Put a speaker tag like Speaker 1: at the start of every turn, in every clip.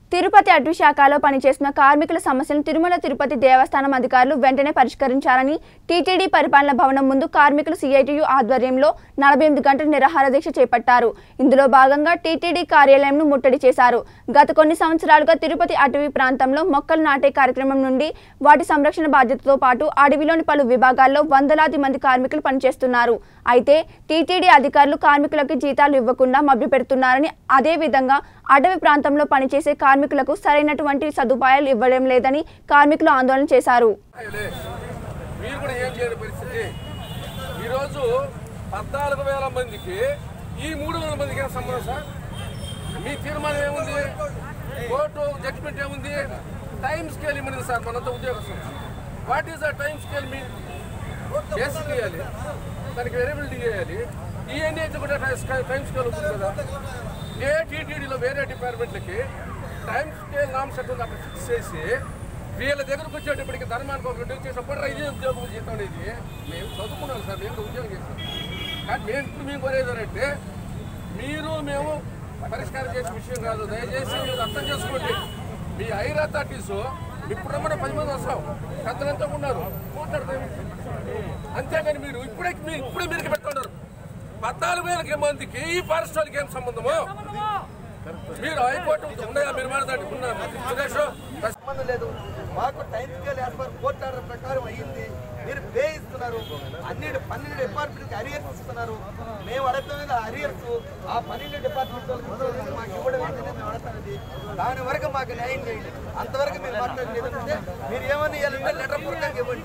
Speaker 1: తిరుపతి అటవీ శాఖలో పనిచేస్తున్న కార్మికుల సమస్యలను తిరుమల తిరుపతి దేవస్థానం అధికారులు వెంటనే పరిష్కరించాలని టీటీడీ పరిపాలన భవనం ముందు కార్మికులు సిఐటియు ఆధ్వర్యంలో నలభై ఎనిమిది గంటల నిరాహార దీక్ష చేపట్టారు ఇందులో భాగంగా టీటీడీ కార్యాలయంను ముట్టడి చేశారు గత కొన్ని సంవత్సరాలుగా తిరుపతి అటవీ ప్రాంతంలో మొక్కలు నాటే కార్యక్రమం నుండి వాటి సంరక్షణ బాధ్యతతో పాటు అడవిలోని పలు విభాగాల్లో వందలాది మంది కార్మికులు పనిచేస్తున్నారు అయితే టీటీడీ అధికారులు కార్మికులకు జీతాలు ఇవ్వకుండా మభ్యపెడుతున్నారని అదేవిధంగా అటవీ ప్రాంతంలో పనిచేసే కార్మికులకు సరైనటువంటి సదుపాయాలు ఇవ్వడం లేదని కార్మికులు ఆందోళన చేశారు
Speaker 2: లే. మీరు కూడా ఏం చేయని పరిస్థితి ఈరోజు పద్నాలుగు వేల మందికి ఈ మూడు వేల మందికి ఏం సంబంధం సార్ మీ తీర్మానం ఏముంది కోర్టు జడ్జిమెంట్ ఏముంది టైం స్కేల్ ఇవ్వలేదు సార్ మనంతా ఉద్యోగం what is the time scale మీ కేసు చేయాలి దానికి వెరబిలిటీ చేయాలి ఇవన్నీ అయితే కూడా టైం స్కేల్ ఉంటుంది కదా ఏ టీటీడీలో వేరే డిపార్ట్మెంట్లకి టైం స్కేల్ నామ్ సెట్ ఉంది అక్కడ ఫిక్స్ చేసి వీళ్ళ దగ్గరకు వచ్చేటప్పటికి ధర్మానికి ఒక రెండు చేసినప్పుడు ఇదే ఉద్యోగం జీతం అనేది మేము చదువుకున్నాం సార్ మేము ఉద్యోగం చేస్తాం కానీ మేము ఇప్పుడు మేము కోరేదంటే మీరు మేము పరిష్కారం చేసే విషయం కాదు దయచేసి మీరు అర్థం చేసుకోండి మీ ఐర్ అథారిటీస్ ఇప్పుడు రమ్మని పది మంది వస్తాం పెద్దలంతా ఉన్నారు మాట్లాడతాం అంతేగాని మీరు ఇప్పుడే మీరు ఇప్పుడే మీరు పెట్టుకున్నారు పద్నాలుగు వేలకి మందికి ఈ ఫారెస్ట్ వాళ్ళకి ఏం సంబంధము మీరు హైకోర్టు ఉన్నాయా మీరు మాట్లాడండి ఉన్నారు సురేష్
Speaker 3: సంబంధం లేదు మాకు time scale as per court order ప్రకారం అయ్యింది మీరు పే ఇస్తున్నారు అన్ని పన్నెండు డిపార్ట్మెంట్కి అరియర్స్ ఇస్తున్నారు మేము అడగటం అరియర్స్ ఆ పన్నెండు డిపార్ట్మెంట్ వాళ్ళకి ఇవ్వలేదు, మాకు ఇవ్వడం ఏంటనే మేము అడగతానది దాని వరకు మాకు న్యాయం చేయండి అంతవరకు మేము మాట్లాడేది ఏదంటే మీరు ఏమన్నా ఇవ్వాలంటే లెటర్ పూర్వకంగా ఇవ్వండి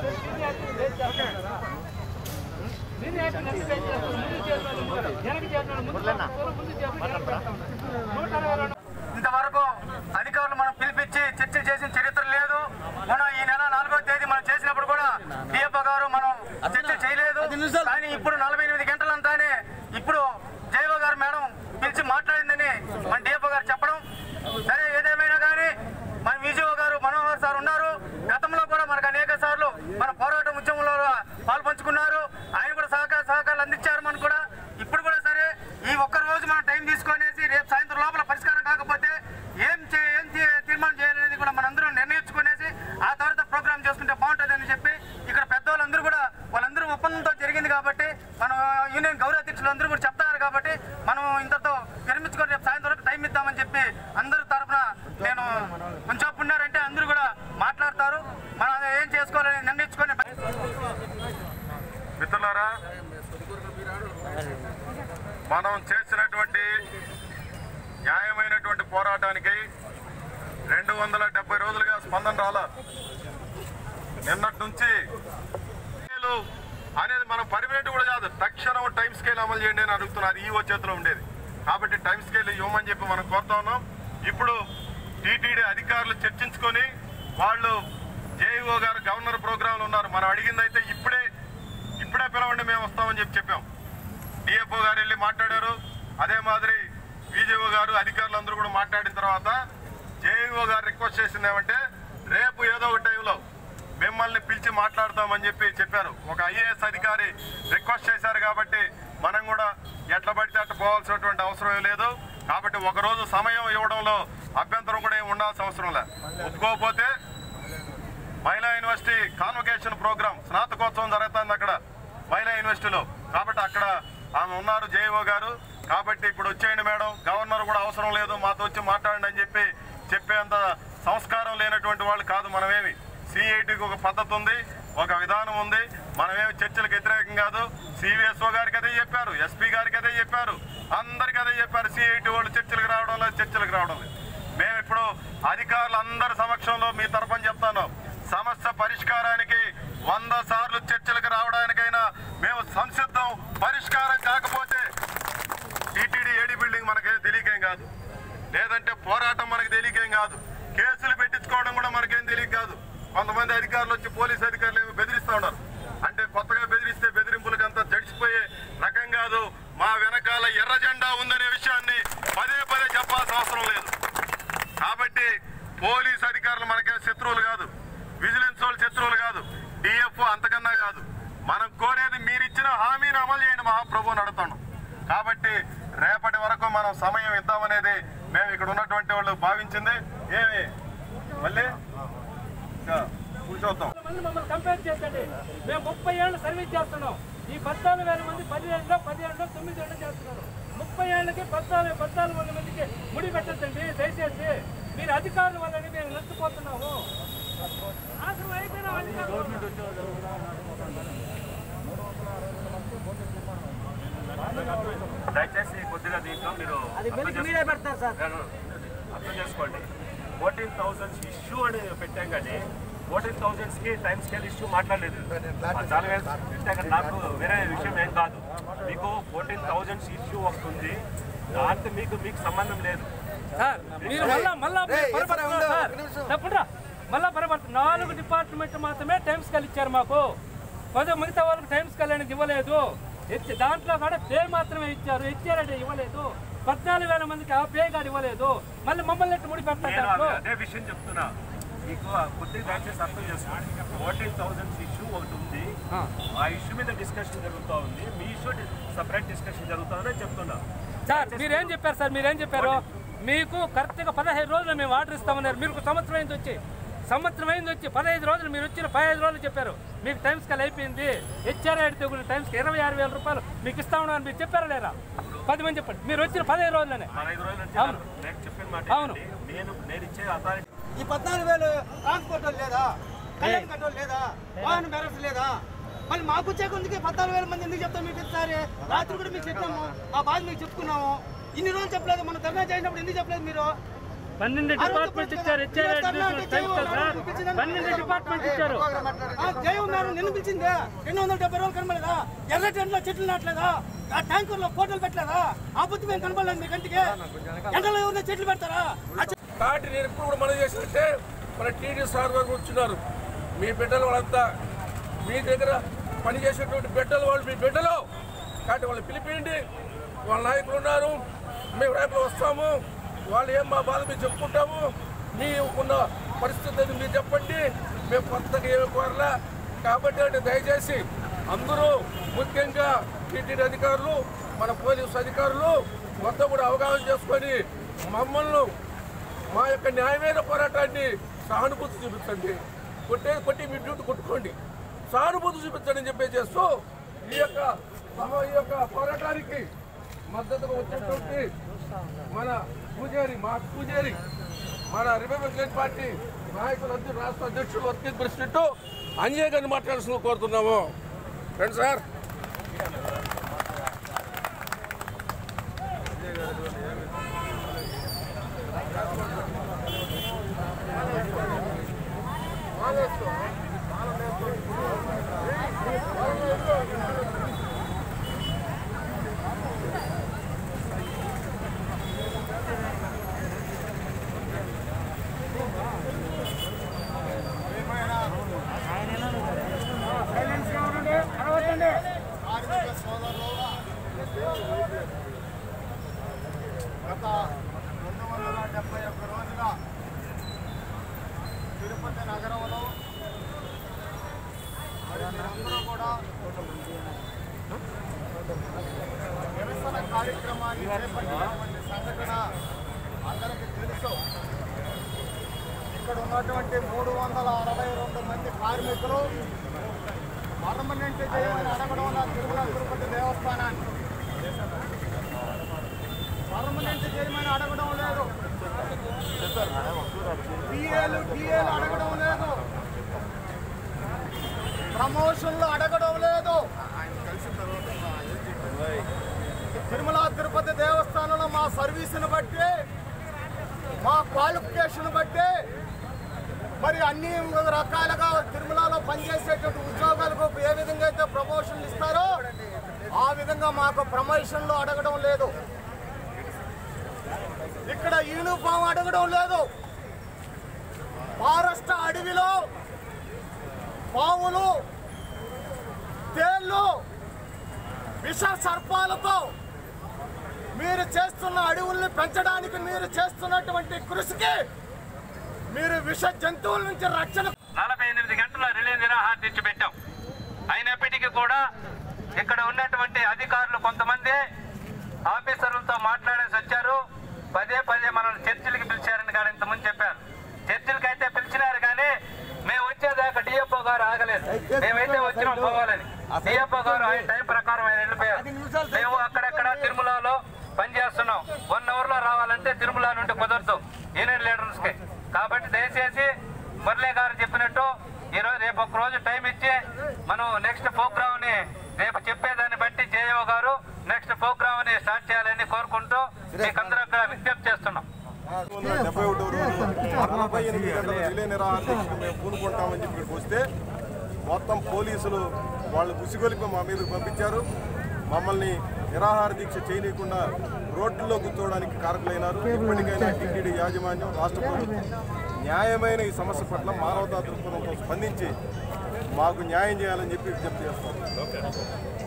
Speaker 4: ఇంతవరకు అధికారులు మనం పిలిపించి చర్చ చేసిన చరిత్ర లేదు మనం ఈ నెల నాలుగో తేదీ మనం చేసినప్పుడు కూడా డిఎఫ్ఓ గారు మనం చర్చ చేయలేదు కానీ ఇప్పుడు నలభై ఎనిమిది గంటలంతానే ఇప్పుడు జైవ గారు మేడం పిలిచి మాట్లాడిందని మన డిఎఫ్ఓ గారు చెప్పడం సరే ఏదేమైనా కానీ మన విజయో గారు మనోహర్ సార్ ఉన్నారు గతంలో కూడా మనకు అనేక సార్లు మన పోరాట ఉద్యమంలో పాల్పంచుకున్నారు ఆయన కూడా సహకార సహకారాలు అందించారు మనకు కూడా ఇప్పుడు కూడా సరే ఈ ఒక్క రోజు మనం టైం తీసుకొనేసి రేపు సాయంత్రం లోపల పరిష్కారం కాకపోతే ఏం చే ఏం తీ- తీర్మానం చేయాలనేది కూడా మనందరం నిర్ణయించుకునేసి ఆ తర్వాత ప్రోగ్రామ్ చేసుకుంటే బాగుంటుందని చెప్పి ఇక్కడ పెద్దవాళ్ళందరూ కూడా వాళ్ళందరూ ఒప్పందంతో జరిగింది కాబట్టి మన యూనియన్ గౌరవ అధ్యక్షులు అందరూ కూడా చెప్తారు కాబట్టి మనం ఇంతతో విరమించుకొని రేపు సాయంత్రం వరకు టైం ఇద్దామని చెప్పి అందరి తరఫున నేను కొంచెం ఉన్నారంటే అందరూ కూడా మాట్లాడతారు మనం అది ఏం చేసుకోవాలని నిర్ణయించుకొని
Speaker 5: మిత్రులారా మనం చేసినటువంటి న్యాయమైనటువంటి పోరాటానికి రెండు వందల డెబ్బై రోజులుగా స్పందన రాల నిన్నటి నుంచి స్కేలు అనేది మనం పర్మినెంట్ కూడా కాదు తక్షణం టైం స్కేల్ అమలు చేయండి అని అడుగుతున్నారు ఈ చేతిలో ఉండేది కాబట్టి టైం స్కేల్ ఇవ్వమని చెప్పి మనం కోరుతా ఉన్నాం ఇప్పుడు టీటీడీ అధికారులు చర్చించుకొని వాళ్ళు జేఈఓ గారు గవర్నర్ ప్రోగ్రాంలు ఉన్నారు మనం అడిగింది అయితే ఇప్పుడే ఇప్పుడే పిలవండి మేము వస్తామని చెప్పి చెప్పాం డిఎఫ్ఓ గారు వెళ్ళి మాట్లాడారు అదే మాదిరి విజేఓ గారు అధికారులు అందరూ కూడా మాట్లాడిన తర్వాత జేఈఓ గారు రిక్వెస్ట్ చేసింది ఏమంటే రేపు ఏదో ఒక టైంలో మిమ్మల్ని పిలిచి మాట్లాడతామని చెప్పి చెప్పారు ఒక ఐఏఎస్ అధికారి రిక్వెస్ట్ చేశారు కాబట్టి మనం కూడా ఎట్లా పడితే అట్లా పోవాల్సినటువంటి అవసరం ఏం లేదు కాబట్టి ఒక రోజు సమయం ఇవ్వడంలో అభ్యంతరం కూడా ఏమి ఉండాల్సిన అవసరం లేదు ఒప్పుకోకపోతే మహిళా యూనివర్సిటీ కాన్వకేషన్ ప్రోగ్రామ్ స్నాతకోత్సవం జరుగుతుంది అక్కడ మహిళా యూనివర్సిటీలో కాబట్టి అక్కడ ఆమె ఉన్నారు జేఈఓ గారు కాబట్టి ఇప్పుడు వచ్చేయండి మేడం గవర్నర్ కూడా అవసరం లేదు మాతో వచ్చి మాట్లాడండి అని చెప్పి చెప్పేంత సంస్కారం లేనటువంటి వాళ్ళు కాదు మనమేమి సిఐటికి ఒక పద్ధతి ఉంది ఒక విధానం ఉంది మనమేమి చర్చలకు వ్యతిరేకం కాదు సివిఎస్ఓ గారికి అదే చెప్పారు ఎస్పీ గారికి అదే చెప్పారు అందరికి అదే చెప్పారు సిఐటి వాళ్ళు చర్చలకు రావడం లేదు చర్చలకు రావడం లేదు మేము ఇప్పుడు అధికారులు అందరి సమక్షంలో మీ తరఫున చెప్తాను సమస్య పరిష్కారానికి వంద సార్లు చర్చలకు రావడానికైనా మేము సంసిద్ధం పరిష్కారం కాకపోతే టీటీడీ ఏడీ బిల్డింగ్ మనకి తెలియకేం కాదు లేదంటే పోరాటం మనకి తెలియకేం కాదు కేసులు పెట్టించుకోవడం కూడా మనకేం తెలియక కాదు కొంతమంది అధికారులు వచ్చి పోలీస్ అధికారులు ఏమో బెదిరిస్తూ ఉన్నారు అంటే కొత్తగా బెదిరిస్తే బెదిరింపులకు అంతా జడిచిపోయే రకం కాదు మా వెనకాల ఎర్ర జెండా ఉందనే విషయాన్ని పదే పదే చెప్పాల్సిన అవసరం లేదు కాబట్టి పోలీస్ అధికారులు మనకేం శత్రువులు కాదు విజిలెన్స్ వాళ్ళు శత్రువులు కాదు డిఎఫ్ఓ అంతకన్నా కాదు మనం కోరేది మీరిచ్చిన హామీని అమలు చేయండి మహాప్రభు నడుతాను కాబట్టి రేపటి వరకు మనం సమయం ఇద్దామనేది మేము ఇక్కడ ఉన్నటువంటి వాళ్ళు భావించింది ఏమి మళ్ళీ ఇంకా కూర్చోద్దాం
Speaker 6: మంది మమ్మల్ని కంపేర్ చేయండి మేము ముప్పై ఏళ్ళు సర్వీస్ చేస్తున్నాం ఈ పద్నాలుగు వేల మంది పదిహేనులో పదిహేనులో తొమ్మిది ఏళ్ళు చేస్తున్నారు ముప్పై ఏళ్ళకి పద్నాలుగు పద్నాలుగు వందల మందికి ముడి పెట్టద్దండి దయచేసి మీరు అధికారుల వల్లని మేము నష్టపోతున్నాము నాశనం అయిపోయిన అధికారులు
Speaker 7: దయచేసి కొద్దిగా దీంట్లో మీరు అర్థం చేసుకో- అర్థం చేసుకోండి ఫోర్టీన్ థౌసండ్స్ ఇష్యూ అని పెట్టాం కానీ ఫోర్టీన్ థౌసండ్స్ కి టైం స్కేల్ ఇష్యూ మాట్లాడలేదు అది చాలా వేలు పెట్టా కానీ నాకు వేరే విషయం ఏం కాదు మీకు ఫోర్టీన్ థౌసండ్స్ ఇష్యూ వస్తుంది దాంతో మీకు మీకు సంబంధం లేదు
Speaker 6: సార్ మీరు మళ్ళా మళ్ళా
Speaker 3: రేయ్,
Speaker 6: మీరు పొరపడుతున్నారు
Speaker 3: ఏసరా
Speaker 6: సార్
Speaker 3: ఉండు, ఒక నిమిషం.
Speaker 6: తప్పకుండా మళ్ళా పొరపడుతు నాలుగు డిపార్ట్మెంట్ మాత్రమే టైం స్కేల్ ఇచ్చారు మాకు కొంచెం మిగతా వాళ్ళకి టైం స్కేల్ అనేది ఇవ్వలేదు ఇచ్చి దాంట్లో కూడా పే మాత్రమే ఇచ్చారు ఇచ్చారంటే ఇవ్వలేదు పద్నాలుగు వేల మందికి ఆ పే కార్డు ఇవ్వలేదు మళ్ళీ మమ్మల్ని ఎట్టు ముడి
Speaker 7: నేను
Speaker 6: పెట్టారు
Speaker 7: అదే- అదే విషయం చెప్తున్నా మీకు కొద్దిగా దయచేసి అర్థం చేసుకోండి ఫోర్టీన్ థౌసండ్స్ ఇష్యూ ఒకటి ఉంది ఆ ఇష్యూ మీద డిస్కషన్ జరుగుతూ ఉంది మీ ఇష్యూ సపరేట్ డిస్కషన్ జరుగుతుందని చెప్తున్నా
Speaker 6: సార్ మీరేం చెప్పారు సార్ మీరేం చెప్పారు మీకు కరెక్ట్గా పదహైదు రోజులు మేము ఆర్డర్ ఇస్తామన్నారు మీరు సంవత్సరం అయింది వచ్చి సంవత్సరం అయింది వచ్చి పదహైదు రోజులు మీరు వచ్చిన పదహైదు రోజులు చెప్పారు మీకు టైం స్కేల్ అయిపోయింది హెచ్ఆర్ఐడి తెగులు టైం స్కేల్ ఇరవై ఆరు వేల రూపాయలు మీకు ఇస్తామని మీరు చెప్పారా లేరా పది మంది చెప్పండి మీరు వచ్చిన పదహైదు రోజులనే
Speaker 7: పదహైదు రోజులు నుంచి
Speaker 6: అవును.
Speaker 7: నేను చెప్పిన మాట
Speaker 6: అవును.
Speaker 7: ఏంటంటే, నేను నేను ఇచ్చే అథారిటీ
Speaker 3: ఈ పద్నాలుగు వేలు ట్రాన్స్పోర్ట్ వాళ్ళు లేదా కళ్యాణ్ కట్టోలు లేదా వాహన బెరస్ లేదా మళ్ళీ మాకు వచ్చే కొందుకే పద్నాలుగు వేల మంది ఎందుకు చెప్తాం మీకు ప్రతిసారి రాత్రి కూడా మీకు చెప్పాము మా బాధ మీకు చెప్పుకున్నాము ఇన్ని రోజులు చెప్పలేదు మనం ధర్నా చేసినప్పుడు ఎందుకు చెప్పలేదు మీరు
Speaker 6: పన్నెండు డిపార్ట్మెంట్ ఇచ్చారు హెచ్ఆర్ఐడి టైం స్కేల్ సార్ పన్నెండు డిపార్ట్మెంట్ ఇచ్చారు
Speaker 3: ఆ జయం మేడం నిన్ను పిలిచిందే రెండు వందల డెబ్బై రోజులు కనబడలేదా ఎర్ర టెంట్లో చెట్లు నాటలేదా ఆ ట్యాంకర్లో ఫోటోలు పెట్టలేదా ఆ బుద్ధి మేము కనబడలేదు మీ కంటికి ఎండలో ఎవరినో చెట్లు పెడతారా ఆ చె-
Speaker 2: కాబట్టి నేను ఇప్పుడు కూడా మనం చేసినట్టే మన టీడీ సార్ వారు వచ్చినారు మీ బిడ్డలు వాళ్ళంతా మీ దగ్గర పనిచేసేటువంటి బిడ్డలు వాళ్ళు మీ బిడ్డలు కాబట్టి వాళ్ళు పిలిపియండి వాళ్ళ నాయకులు ఉన్నారు మేము రేపు వస్తాము వాళ్ళు ఏం మా బాధ మేము చెప్పుకుంటాము మీ ఉన్న పరిస్థితిని మీరు చెప్పండి మేము కొత్తగా ఏమి కోరలా కాబట్టి అంటే దయచేసి అందరూ ముఖ్యంగా టీటీడీ అధికారులు మన పోలీసు అధికారులు మొత్తం కూడా అవగాహన చేసుకొని మమ్మల్ని మా యొక్క న్యాయమైన పోరాటాన్ని సానుభూతి చూపించండి కొట్టే కొట్టి మీ డ్యూటీ కొట్టుకోండి సానుభూతి చూపించండి అని చెప్పే చేస్తూ ఈ యొక్క సమ- ఈ యొక్క పోరాటానికి మద్దతుగా వచ్చేటువంటి మన పూజారి మా పూజారి మన రిపబ్లికన్ పార్టీ నాయకులు అధ్యక్షుడు రాష్ట్ర అధ్యక్షుడు వర్కింగ్ ప్రెసిడెంట్ అంజయ్ గారిని మాట్లాడాల్సిన కోరుతున్నాము రండి సార్
Speaker 5: కార్మిక సోదరులు గత రెండు వందల డెబ్బై ఒక్క రోజుగా తిరుపతి నగరంలో మరి మీరందరూ కూడా నిరసన కార్యక్రమాన్ని చేపట్టినటువంటి సంఘటన అందరికీ తెలుసు ఇక్కడ ఉన్నటువంటి మూడు వందల అరవై రెండు మంది కార్మికులు పర్మనెంట్ చేయమని అడగడం నా తిరుమల తిరుపతి దేవస్థానాన్ని పర్మనెంట్ చేయమని అడగడం లేదు టీఏలు టీఏలు అడగడం లేదు ప్రమోషన్లు అడగడం లేదు తిరుమల తిరుపతి దేవస్థానంలో మా సర్వీసును బట్టి మా క్వాలిఫికేషన్ బట్టి మరి అన్ని రకాలుగా తిరుమలలో పనిచేసేటువంటి ఉద్యోగాలకు ఏ విధంగా అయితే ప్రమోషన్లు ఇస్తారో ఆ విధంగా మాకు ప్రమోషన్లు అడగడం లేదు ఇక్కడ యూనిఫామ్ అడగడం లేదు ఫారెస్ట్ అడవిలో పావులు తేళ్ళు విష సర్పాలతో మీరు చేస్తున్న అడవుల్ని పెంచడానికి మీరు చేస్తున్నటువంటి కృషికి మీరు విష జంతువుల నుంచి రక్షణ
Speaker 7: నలభై ఎనిమిది గంటల రిలే నిరాహార దీక్ష పెట్టాం అయినప్పటికీ కూడా ఇక్కడ ఉన్నటువంటి అధికారులు కొంతమంది ఆఫీసర్లతో మాట్లాడేసి వచ్చారు
Speaker 4: పదే పదే మనల్ని చర్చిలకి పిలిచారని కాదు ఇంతకుముందు చెప్పారు చర్చిలకి అయితే పిలిచినారు కానీ మేము వచ్చేదాకా డిఎఫ్ఓ గారు ఆగలేదు మేమైతే వచ్చినాం పోవాలని డిఎఫ్ఓ గారు ఆయన టైం ప్రకారం ఆయన వెళ్ళిపోయారు మేము అక్కడక్కడ తిరుమలలో పనిచేస్తున్నాం వన్ అవర్ లో రావాలంటే తిరుమల నుండి కుదరదు యూనియన్ లీడర్స్ కి కాబట్టి దయచేసి మురళీ గారు చెప్పినట్టు ఈ రోజు రేపు ఒక రోజు టైం ఇచ్చి మనం నెక్స్ట్ ప్రోగ్రామ్ ని రేపు చెప్పేదాన్ని బట్టి జేఓ గారు నెక్స్ట్ ప్రోగ్రామ్ ని స్టార్ట్ చేయాలని కోరుకుంటూ మీకందరూ అక్కడ విజ్ఞప్తి చేస్తున్నాం
Speaker 5: వందల డెబ్బై ఒకటో రోజు నలభై ఎనిమిది గంటల రిలే నిరాహార దీక్షకు మేము పూనుకుంటామని చెప్పి ఇక్కడికి వస్తే మొత్తం పోలీసులు వాళ్ళు ఉసిగొలిపి మా మీదకి పంపించారు మమ్మల్ని నిరాహార దీక్ష చేయనీయకుండా రోడ్లలో కూర్చోవడానికి కారకులైనారు ఇప్పటికైనా టీటీడీ యాజమాన్యం రాష్ట్ర ప్రభుత్వం న్యాయమైన ఈ సమస్య పట్ల మానవతా దృక్పథంతో స్పందించి మాకు న్యాయం చేయాలని చెప్పి విజ్ఞప్తి చేస్తాం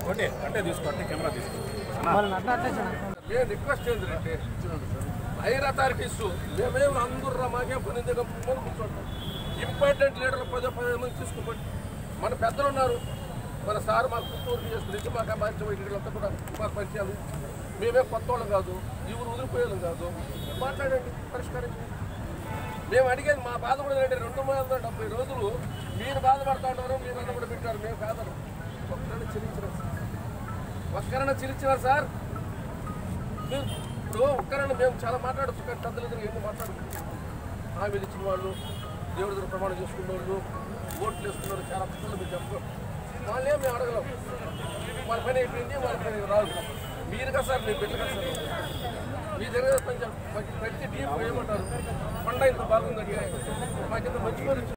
Speaker 2: మేము రిక్వెస్ట్ ఏంటంటే హైర్ అథారిటీస్ మేమేం అందరూ మాకేం పని దగ్గర ముందు కూర్చోండి ఇంపార్టెంట్ లీడర్లు పదే పదిహేను మంది తీసుకోండి మన పెద్దలు ఉన్నారు మన సార్ మా పుత్తూరు చేసి నుంచి మాకు మంచి వీళ్ళంతా కూడా మాకు పరిచయాలు మేమే కొత్త వాళ్ళం కాదు ఈ ఊరు వదిలిపోయేది కాదు మాట్లాడండి పరిష్కరించండి మేము అడిగేది మా బాధ కూడా ఏంటంటే రెండు వందల డెబ్బై రోజులు మీరు బాధపడతా ఉన్నారు మీరంతా కూడా పెట్టారు మేము కాదు ఒక్కరైనా చెల్లించినారు ఒక్కరైనా చెల్లించినారు సార్ మీరు ఇప్పుడు ఒక్కరైనా మేము చాలా మాట్లాడచ్చు కానీ పెద్దల దగ్గర ఎన్ని మాట్లాడుకుంటాం హామీలు ఇచ్చిన వాళ్ళు దేవుడి దగ్గర ప్రమాణం చేసుకున్న వాళ్ళు ఓట్లు వేసుకున్నారు చాలా పిల్లలు మీరు చెప్పరు వాళ్ళే మేము అడగలేం వాళ్ళ పని అయిపోయింది వాళ్ళ పని రాదు మీరు కదా సార్ మీరు పెట్టరు కదా సార్ మీ దగ్గర పని చెప్ప- ప్రతి టీం ఏమంటారు పండ ఇంత బాగుందంటే మాకింత మంచి పేరు